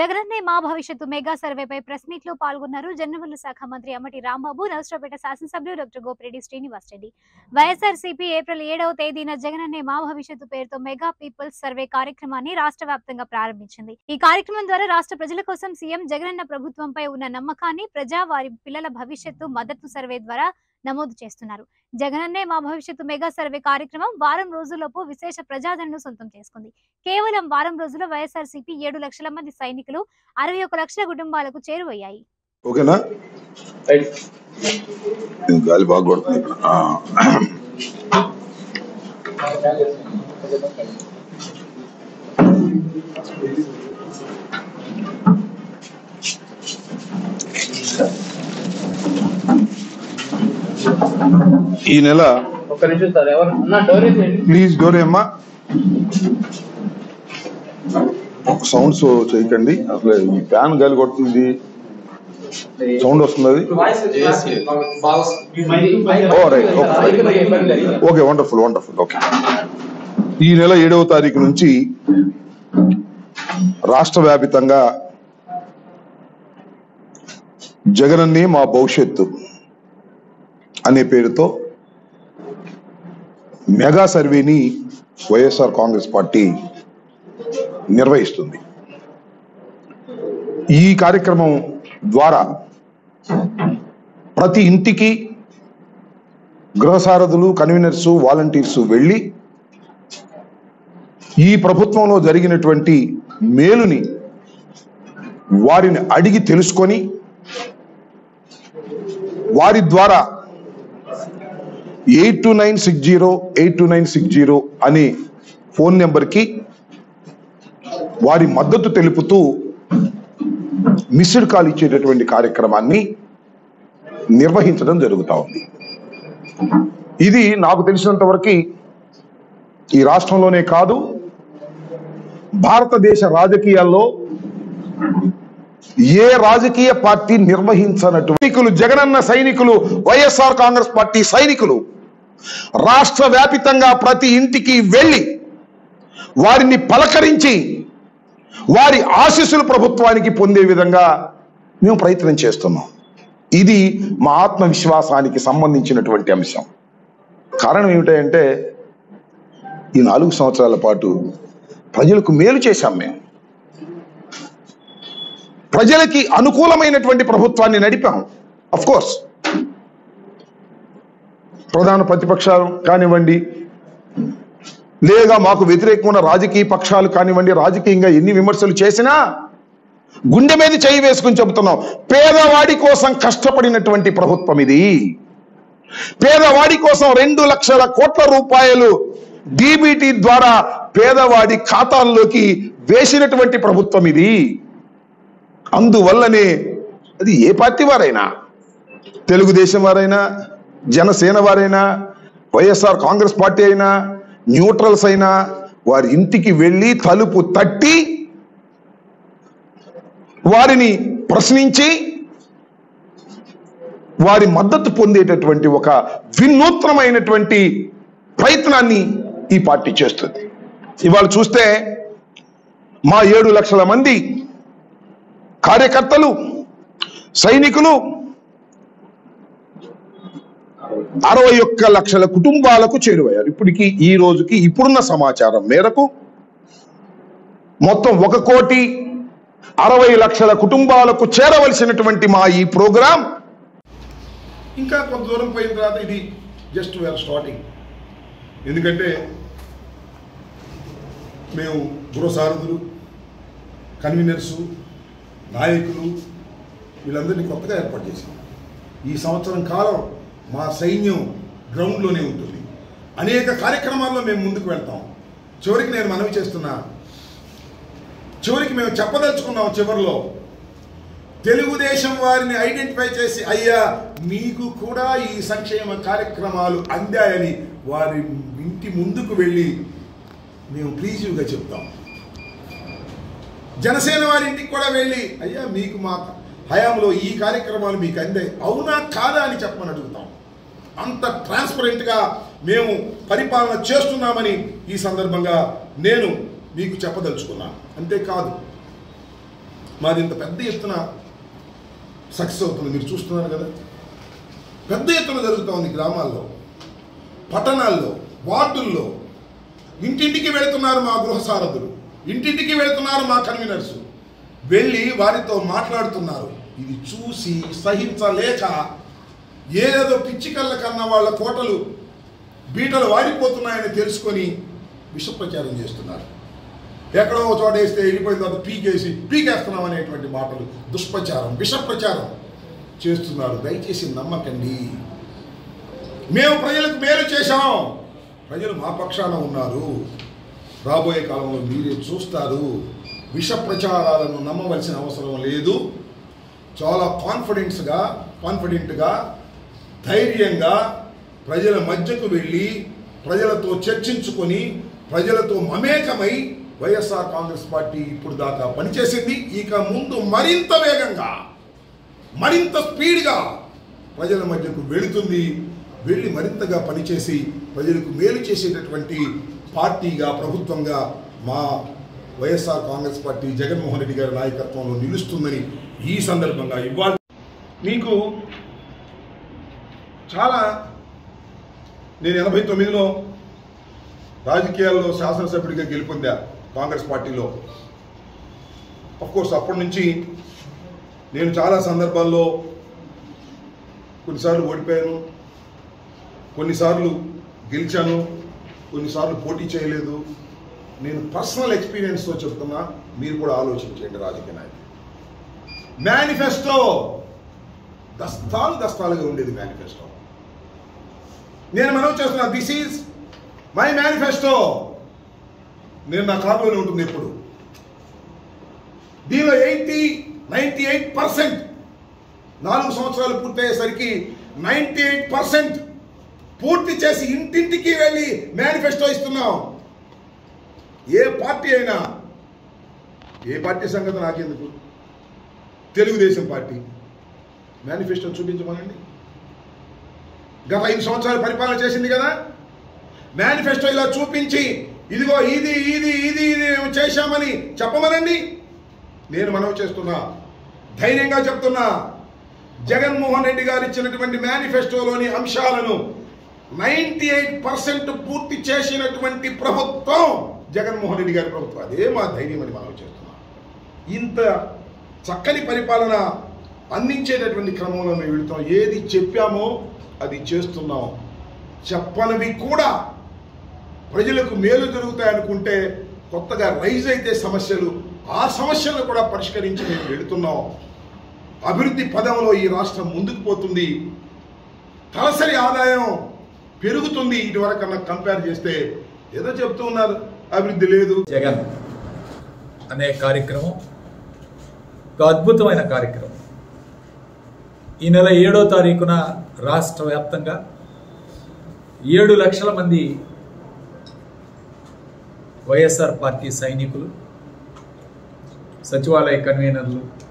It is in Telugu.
జగనన్నే మా భవిష్యత్తు మెగా సర్వేపై ప్రెస్ మీట్ లో పాల్గొన్నారు జనవల్లు శాఖ మంత్రి అమ్మటి రాంబాబు నర్సరావుపేట శాసనసభ్యులు డాక్టర్ గోపిరెడ్డి శ్రీనివాస్ రెడ్డి వైఎస్ఆర్సీపీ ఏప్రిల్ ఏడవ తేదీన జగనన్నే మా భవిష్యత్తు పేరుతో మెగా పీపుల్స్ సర్వే కార్యక్రమాన్ని రాష్ట్ర వ్యాప్తంగా ప్రారంభించింది ఈ కార్యక్రమం ద్వారా రాష్ట్ర ప్రజల కోసం సీఎం జగనన్న ప్రభుత్వంపై ఉన్న నమ్మకాన్ని ప్రజా వారి పిల్లల భవిష్యత్తు మద్దతు సర్వే ద్వారా నమోదు చేస్తున్నారు జగనన్నే మా భవిష్యత్తు మెగా సర్వే కార్యక్రమం వారం రోజుల్లోపు విశేష ప్రజాదరణను సొంతం చేసుకుంది కేవలం వారం రోజుల్లో వైఎస్ఆర్సీపీ ఏడు లక్షల మంది సైనికులు అరవై ఒక లక్షల కుటుంబాలకు చేరువయ్యాయి ఓకేనా ఇది గాలి బాగా కొడుతుంది ఇక్కడ ఆ. ఈ నెల ఒక్క నిమిషం సార్ ఎవరు అన్న డోర్ వేసేయండి ప్లీజ్ డోరే అమ్మా సౌండ్స్ చేయకండి అసలు ఈ ఫ్యాన్ గాలి కొడుతుంది సౌండ్ వస్తుంది అది oh right okay okay wonderful wonderful okay ఈ నెల ఏడవ తారీఖు నుంచి రాష్ట్ర వ్యాపితంగా జగనన్నే మా భవిష్యత్తు అనే పేరుతో మెగా సర్వేని వైఎస్ఆర్ కాంగ్రెస్ పార్టీ నిర్వహిస్తుంది ఈ కార్యక్రమం ద్వారా ప్రతి ఇంటికి గృహసారథులు కన్వీనర్స్ వాలంటీర్స్ వెళ్ళి ఈ ప్రభుత్వంలో జరిగినటువంటి మేలుని వారిని అడిగి తెలుసుకొని వారి ద్వారా eight two nine six zero eight two nine six zero అనే ఫోన్ నెంబర్కి వారి మద్దతు తెలుపుతూ మిస్డ్ కాల్ ఇచ్చేటటువంటి కార్యక్రమాన్ని నిర్వహించడం జరుగుతా ఉంది ఇది నాకు తెలిసినంత వరకు ఈ రాష్ట్రంలోనే కాదు భారతదేశ రాజకీయాల్లో ఏ రాజకీయ పార్టీ నిర్వహించనటువంటి సైనికులు జగనన్న సైనికులు వైఎస్ఆర్ కాంగ్రెస్ పార్టీ సైనికులు రాష్ట్ర వ్యాపితంగా ప్రతి ఇంటికి వెళ్ళి వారిని పలకరించి వారి ఆశీస్సులు ప్రభుత్వానికి పొందే విధంగా మేము ప్రయత్నం చేస్తున్నాం ఇది మా ఆత్మవిశ్వాసానికి సంబంధించినటువంటి అంశం కారణం ఏమిటంటే ఈ నాలుగు సంవత్సరాల పాటు ప్రజలకు మేలు చేశాం మేము ప్రజలకి అనుకూలమైనటువంటి ప్రభుత్వాన్ని నడిపాం అఫ్ కోర్స్ ప్రధాన ప్రతిపక్షాలు కానివ్వండి లేదా మాకు వ్యతిరేకమైన రాజకీయ పక్షాలు కానివ్వండి రాజకీయంగా ఎన్ని విమర్శలు చేసినా గుండె మీద చేయి వేసుకుని చెబుతున్నాం పేదవాడి కోసం కష్టపడినటువంటి ప్రభుత్వం ఇది పేదవాడి కోసం రెండు లక్షల కోట్ల రూపాయలు డీబీటీ ద్వారా పేదవాడి ఖాతాల్లోకి వేసినటువంటి ప్రభుత్వం ఇది అందువల్లనే అది ఏ పార్టీ వారైనా తెలుగుదేశం వారైనా జనసేన వారైనా వైఎస్ఆర్ కాంగ్రెస్ పార్టీ అయినా న్యూట్రల్స్ అయినా వారి ఇంటికి వెళ్ళి తలుపు తట్టి వారిని ప్రశ్నించి వారి మద్దతు పొందేటటువంటి ఒక వినూత్నమైనటువంటి ప్రయత్నాన్ని ఈ పార్టీ చేస్తుంది ఇవాళ చూస్తే మా ఏడు లక్షల మంది కార్యకర్తలు సైనికులు అరవై ఒక్క లక్షల కుటుంబాలకు చేరువయ్యారు ఇప్పటికి ఈ రోజుకి ఇప్పుడున్న సమాచారం మేరకు మొత్తం ఒక కోటి అరవై లక్షల కుటుంబాలకు చేరవలసినటువంటి మా ఈ ప్రోగ్రాం ఇంకా కొంత దూరం పోయిన తర్వాత ఇది జస్ట్ వేర్ స్టార్టింగ్ ఎందుకంటే మేము గృహసారథులు కన్వీనర్సు నాయకులు వీళ్ళందరినీ కొత్తగా ఏర్పాటు చేశాం ఈ సంవత్సరం కాలం మా సైన్యం గ్రౌండ్లోనే ఉంటుంది అనేక కార్యక్రమాల్లో మేము ముందుకు వెళ్తాం చివరికి నేను మనవి చేస్తున్నా చివరికి మేము చెప్పదలుచుకున్నాం చివరిలో తెలుగుదేశం వారిని ఐడెంటిఫై చేసి అయ్యా మీకు కూడా ఈ సంక్షేమ కార్యక్రమాలు అందాయని వారి ఇంటి ముందుకు వెళ్ళి మేము ప్లీజ్గా చెప్తాం జనసేన వారి ఇంటికి కూడా వెళ్ళి అయ్యా మీకు మా హయాంలో ఈ కార్యక్రమాలు మీకు అందాయి అవునా కాదా అని చెప్పమని అడుగుతాం అంత ట్రాన్స్పరెంట్గా మేము పరిపాలన చేస్తున్నామని ఈ సందర్భంగా నేను మీకు చెప్పదలుచుకున్నాను అంతేకాదు మాది ఇంత పెద్ద ఎత్తున సక్సెస్ అవుతుంది మీరు చూస్తున్నారు కదా పెద్ద ఎత్తున జరుగుతూ ఉంది గ్రామాల్లో పట్టణాల్లో వార్డుల్లో ఇంటింటికి వెళుతున్నారు మా గృహ సారథులు ఇంటింటికి వెళుతున్నారు మా కన్వీనర్స్ వెళ్ళి వారితో మాట్లాడుతున్నారు ఇది చూసి సహించలేక ఏదో పిచ్చి కళ్ళ కన్నా వాళ్ళ కోటలు బీటలు వాడిపోతున్నాయని తెలుసుకొని విష ప్రచారం చేస్తున్నారు ఎక్కడో ఒక చోట వేస్తే వెళ్ళిపోయిన తర్వాత పీకేసి పీకేస్తున్నాం అనేటువంటి మాటలు దుష్ప్రచారం విష ప్రచారం చేస్తున్నారు దయచేసి నమ్మకండి మేము ప్రజలకు మేలు చేశాం ప్రజలు మా పక్షాన ఉన్నారు రాబోయే కాలంలో మీరే చూస్తారు విష ప్రచారాలను నమ్మవలసిన అవసరం లేదు చాలా కాన్ఫిడెన్స్గా కాన్ఫిడెంట్గా ధైర్యంగా ప్రజల మధ్యకు వెళ్ళి ప్రజలతో చర్చించుకొని ప్రజలతో మమేకమై వైఎస్ఆర్ కాంగ్రెస్ పార్టీ ఇప్పుడు దాకా పనిచేసింది ఇక ముందు మరింత వేగంగా మరింత స్పీడ్గా ప్రజల మధ్యకు వెళుతుంది వెళ్ళి మరింతగా పనిచేసి ప్రజలకు మేలు చేసేటటువంటి పార్టీగా ప్రభుత్వంగా మా వైఎస్ఆర్ కాంగ్రెస్ పార్టీ జగన్మోహన్ రెడ్డి గారి నాయకత్వంలో నిలుస్తుందని ఈ సందర్భంగా ఇవాళ మీకు చాలా నేను ఎనభై తొమ్మిదిలో రాజకీయాల్లో శాసనసభ్యుడిగా గెలుపొందా కాంగ్రెస్ పార్టీలో కోర్స్ అప్పటి నుంచి నేను చాలా సందర్భాల్లో కొన్నిసార్లు ఓడిపోయాను కొన్నిసార్లు గెలిచాను కొన్నిసార్లు పోటీ చేయలేదు నేను పర్సనల్ ఎక్స్పీరియన్స్తో చెప్తున్నా మీరు కూడా ఆలోచించండి రాజకీయ నాయకులు మేనిఫెస్టో దస్తాలు దస్తాలుగా ఉండేది మేనిఫెస్టో నేను మనవి చేస్తున్నా దిస్ ఈజ్ మై మేనిఫెస్టో నేను నా కాపులోనే ఉంటుంది ఎప్పుడు దీనిలో ఎయిటీ నైంటీ ఎయిట్ పర్సెంట్ నాలుగు సంవత్సరాలు పూర్తయ్యేసరికి నైంటీ ఎయిట్ పర్సెంట్ పూర్తి చేసి ఇంటింటికి వెళ్ళి మేనిఫెస్టో ఇస్తున్నాం ఏ పార్టీ అయినా ఏ పార్టీ సంగతి నాకెందుకు తెలుగుదేశం పార్టీ మేనిఫెస్టో చూపించమనండి గత ఐదు సంవత్సరాలు పరిపాలన చేసింది కదా మేనిఫెస్టో ఇలా చూపించి ఇదిగో ఇది ఇది ఇది ఇది మేము చేశామని చెప్పమనండి నేను మనవి చేస్తున్నా ధైర్యంగా చెప్తున్నా జగన్మోహన్ రెడ్డి గారు ఇచ్చినటువంటి మేనిఫెస్టోలోని అంశాలను నైంటీ ఎయిట్ పర్సెంట్ పూర్తి చేసినటువంటి ప్రభుత్వం జగన్మోహన్ రెడ్డి గారి ప్రభుత్వం అదే మా ధైర్యం అని మనం చేస్తున్నాం ఇంత చక్కని పరిపాలన అందించేటటువంటి క్రమంలో మేము వెళుతాం ఏది చెప్పామో అది చేస్తున్నాం చెప్పనివి కూడా ప్రజలకు మేలు జరుగుతాయనుకుంటే కొత్తగా రైజ్ అయితే సమస్యలు ఆ సమస్యలను కూడా పరిష్కరించి మేము వెళుతున్నాం అభివృద్ధి పదంలో ఈ రాష్ట్రం ముందుకు పోతుంది తలసరి ఆదాయం పెరుగుతుంది ఇటువరకన్నా కంపేర్ చేస్తే ఏదో చెప్తూ ఉన్నారు అభివృద్ధి లేదు జగన్ అనే కార్యక్రమం ఒక అద్భుతమైన కార్యక్రమం ఈ నెల ఏడో తారీఖున రాష్ట్ర వ్యాప్తంగా ఏడు లక్షల మంది వైఎస్ఆర్ పార్టీ సైనికులు సచివాలయ కన్వీనర్లు